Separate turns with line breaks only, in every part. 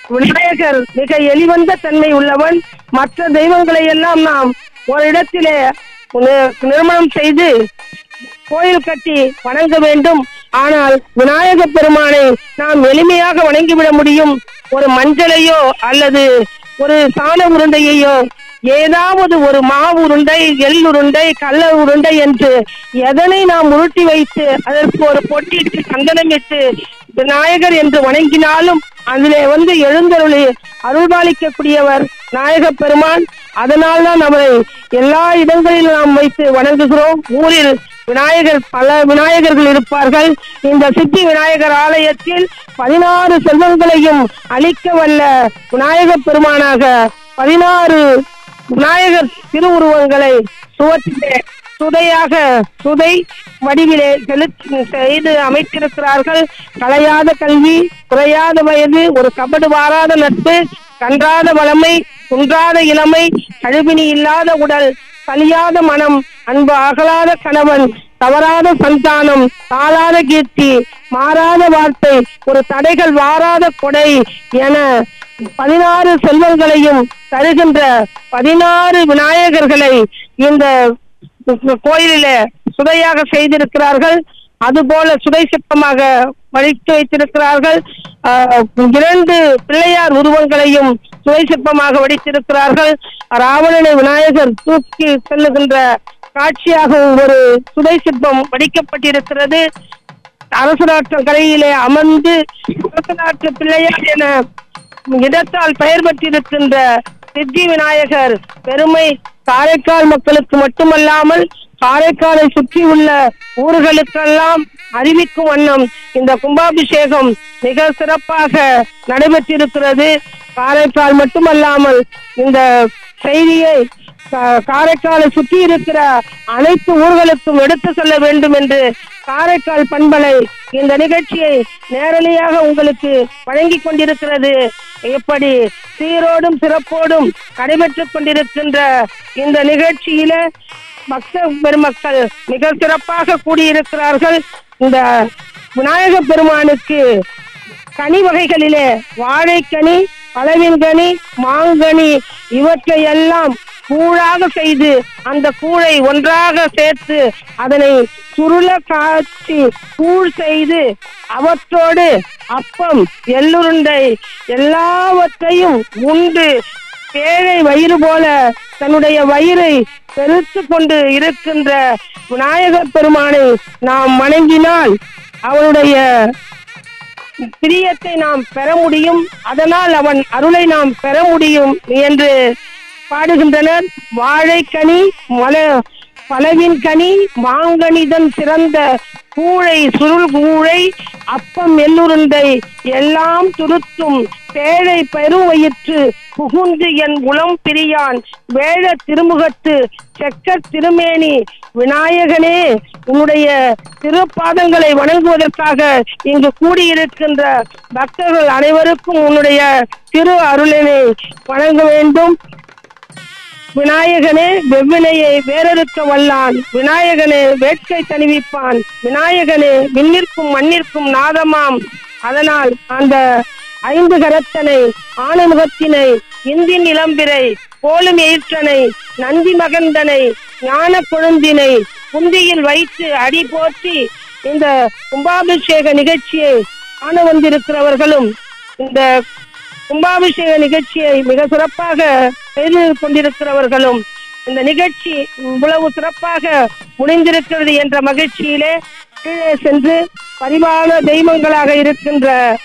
விநாயகர் மிக எளிவந்த தன்மை உள்ளவன் மற்ற தெய்வங்களை எல்லாம் நாம் ஒரு இடத்திலே நி- நிர்மாணம் செய்து கோயில் கட்டி வணங்க வேண்டும் ஆனால் விநாயக பெருமானை நாம் எளிமையாக வணங்கிவிட முடியும் ஒரு மஞ்சளையோ அல்லது ஒரு சாண உருண்டையையோ ஏதாவது ஒரு மாவு உருண்டை எள் உருண்டை கள்ள உருண்டை என்று எதனை நாம் உருட்டி வைத்து அதற்கு ஒரு பொட்டிட்டு சந்தனமிட்டு விநாயகர் என்று வணங்கினாலும் அதிலே வந்து எழுந்தருளி அருள்பாலிக்கக்கூடியவர் நாயக பெருமான் அதனால்தான் அவரை எல்லா இடங்களிலும் நாம் வைத்து வணங்குகிறோம் ஊரில் விநாயகர் பல விநாயகர்கள் இருப்பார்கள் இந்த சித்தி விநாயகர் ஆலயத்தில் பதினாறு செல்வங்களையும் அளிக்க வல்ல விநாயகர் பெருமானாக பதினாறு விநாயகர் திருவுருவங்களை சுவற்றிலே சுதையாக சுதை வடிவிலே செலுத்தி செய்து அமைத்திருக்கிறார்கள் கலையாத கல்வி குறையாத வயது ஒரு கபடு வாராத நட்பு கன்றாத வளமை குன்றாத இளமை கழுவினி இல்லாத உடல் கலியாத மனம் அன்பு அகலாத கணவன் தவறாத சந்தானம் தாளாத கீர்த்தி மாறாத வார்த்தை ஒரு தடைகள் வாராத கொடை என பதினாறு செல்வங்களையும் தருகின்ற பதினாறு விநாயகர்களை இந்த கோயிலிலே சுதையாக செய்திருக்கிறார்கள் அதுபோல சுதை சிற்பமாக வடித்து வைத்திருக்கிறார்கள் ஆஹ், இரண்டு பிள்ளையார் உருவங்களையும் சுதை சிற்பமாக வடித்திருக்கிறார்கள் ராவணனை விநாயகர் தூக்கி செல்லுகின்ற காட்சியாகவும் ஒரு சுதை சிற்பம் வடிக்கப்பட்டிருக்கிறது அரசநாட்டு கரையிலே அமர்ந்து அரசநாட்டு பிள்ளையார் என இடத்தால் பெயர் பெற்றிருக்கின்ற சித்தி விநாயகர் பெருமை காரைக்கால் மக்களுக்கு மட்டுமல்லாமல் காரைக்காலை சுற்றியுள்ள ஊர்களுக்கெல்லாம் அறிவிக்கும் வண்ணம் இந்த கும்பாபிஷேகம் மிக சிறப்பாக நடைபெற்றிருக்கிறது காரைக்கால் மட்டுமல்லாமல் இந்த செய்தியை கா- காரைக்காலை சுற்றி இருக்கிற அனைத்து ஊர்களுக்கும் எடுத்து செல்ல வேண்டும் என்று காரைக்கால் பண்பலை இந்த நிகழ்ச்சியை நேரலையாக உங்களுக்கு வழங்கிக் கொண்டிருக்கிறது எப்படி சீரோடும் சிறப்போடும் நடைபெற்றுக் கொண்டிருக்கின்ற இந்த நிகழ்ச்சியில பக்த பெருமக்கள் மிக சிறப்பாக கூடியிருக்கிறார்கள் இந்த விநாயக பெருமானுக்கு கனி வகைகளிலே வாழைக்கனி பழவின்கனி மாங்கனி இவற்றை எல்லாம் கூழாக செய்து அந்த கூழை ஒன்றாக சேர்த்து அதனை சுருள காய்ச்சி கூழ் செய்து அவற்றோடு அப்பம் எள்ளுருண்டை எல்லாவற்றையும் உண்டு ஏழை வயிறு போல தன்னுடைய வயிறை பெருத்து கொண்டு இருக்கின்ற விநாயகர் பெருமானை நாம் வணங்கினால் அவனுடைய பிரியத்தை நாம் பெற முடியும் அதனால் அவன் அருளை நாம் பெற முடியும் என்று பாடுகின்றனர் வாழைக்கனி மல பலவின் கனி மாங்கனிதன் சிறந்த கூழை சுருள் கூழை அப்பம் எள்ளுருண்டை எல்லாம் துருத்தும் பேழை பெருவயிற்று புகுந்து என் உளம் பிரியான் வேழ திருமுகத்து செக்கர் திருமேனி விநாயகனே உன்னுடைய திருப்பாதங்களை வணங்குவதற்காக இங்கு கூடியிருக்கின்ற பக்தர்கள் அனைவருக்கும் உன்னுடைய திரு அருளினை வழங்க வேண்டும் விநாயகனே வெவ்வினையை வேறறுக்க வல்லான் விநாயகனே வேட்கை தணிவிப்பான் விநாயகனே விண்ணிற்கும் மண்ணிற்கும் நாதமாம் அதனால் அந்த ஐந்து கரத்தனை ஆணைமுகத்தினை இந்தின் இளம்பிரை போலும் எயிற்றனை நந்தி மகந்தனை ஞான கொழுந்தினை குந்தியில் வைத்து அடி போற்றி இந்த கும்பாபிஷேக நிகழ்ச்சியை காண வந்திருக்கிறவர்களும் இந்த கும்பாபிஷேக நிகழ்ச்சியை மிக சிறப்பாக செய்து கொண்டிருக்கிறவர்களும் இந்த நிகழ்ச்சி இவ்வளவு சிறப்பாக முடிந்திருக்கிறது என்ற மகிழ்ச்சியிலே கீழே சென்று பரிவான தெய்வங்களாக இருக்கின்ற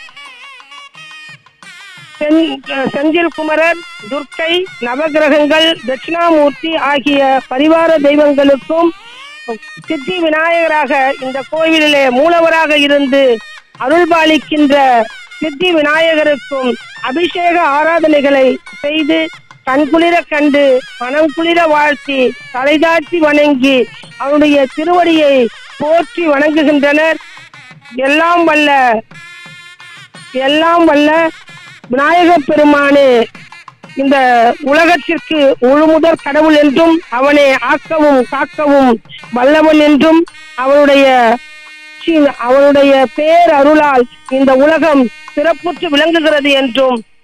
சென்- செந்தில் குமரர் துர்க்கை நவகிரகங்கள் தட்சிணாமூர்த்தி ஆகிய பரிவார தெய்வங்களுக்கும் சித்தி விநாயகராக இந்த கோயிலிலே மூலவராக இருந்து அருள்பாலிக்கின்ற சித்தி விநாயகருக்கும் அபிஷேக ஆராதனைகளை செய்து கண்குளிர கண்டு மனம் குளிர வாழ்த்தி தலைதாழ்த்தி வணங்கி அவருடைய திருவடியை போற்றி வணங்குகின்றனர் எல்லாம் வல்ல எல்லாம் வல்ல விநாயகப் பெருமானே இந்த உலகத்திற்கு முழுமுதற் கடவுள் என்றும் அவனை ஆக்கவும் காக்கவும் வல்லவன் என்றும் அவனுடைய சி- அவனுடைய பேர் அருளால் இந்த உலகம் சிறப்புற்று விளங்குகிறது என்றும்